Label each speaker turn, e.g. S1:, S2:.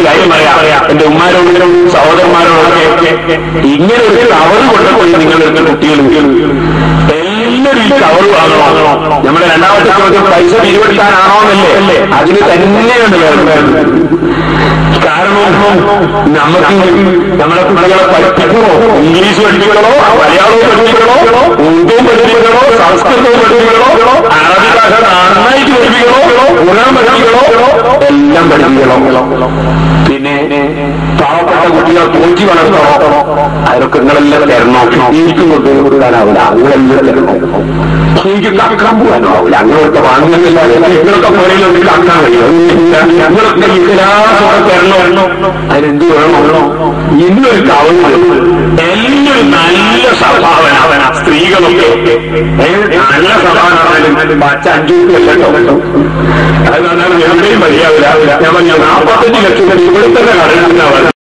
S1: കാര്യം പറയാം എന്റെ ഉമ്മാരോടും സഹോദരന്മാരോടൊക്കെ ഇങ്ങനെ ഒരു കവറ് കൊണ്ടുപോയി നിങ്ങൾ കുട്ടികൾ എല്ലാവരും ഈ കവറ് വാങ്ങണോ നമ്മുടെ രണ്ടാമത്തെ ചോദ്യം പൈസ പിരിവെടുക്കാനാണോ എന്നല്ലേ അതിന് തന്നെയാണ് വേണ്ടത് കാരണം നമുക്ക് നമ്മളെ കുട്ടികളെ പഠിപ്പിക്കണോ ഇംഗ്ലീഷ് പഠിപ്പിക്കണോ മലയാളവും പഠിപ്പിക്കണോ ഉറുദുവും പഠിപ്പിക്കണോ സംസ്കൃതവും പഠിപ്പിക്കണോ അറബി ഭാഷ നന്നായിട്ട് പഠിപ്പിക്കണോ ഗുണം പഠിപ്പിക്കണോ എല്ലാം പഠിപ്പിക്കണോ പിന്നെ പാവപ്പെട്ട കുട്ടികളെ പോറ്റി വളർത്തണോ അതൊക്കെ നിങ്ങളെല്ലാം തരണോ എനിക്ക് കൊണ്ടുപോയി കൊടുക്കാനാവില്ല നിങ്ങളെല്ലാം തരണോ എനിക്ക് കക്കാൻ പോകാനാവില്ല അങ്ങനെയൊക്കെ വാങ്ങുന്നില്ല നിങ്ങളൊക്കെ പുറയിലൊന്നും കക്കാൻ കഴിയും നിങ്ങളൊക്കെ ഇഖലാസോടെ തരണോ അതിനെന്ത് വേണോ ഇന്നൊരു കവന്ന് എല്ലാവരും നല്ല സംഭാവന സ്ത്രീകളൊക്കെ ഏ, നല്ല സംഭാവന പച്ച അഞ്ചു ലക്ഷോ അത് പറഞ്ഞാൽ എവിടെയും മതിയാവില്ല ഞാൻ പറഞ്ഞ നാൽപ്പത്തഞ്ച് ലക്ഷം രൂപ ഇവിടെ തന്നെ കടലിനാണ്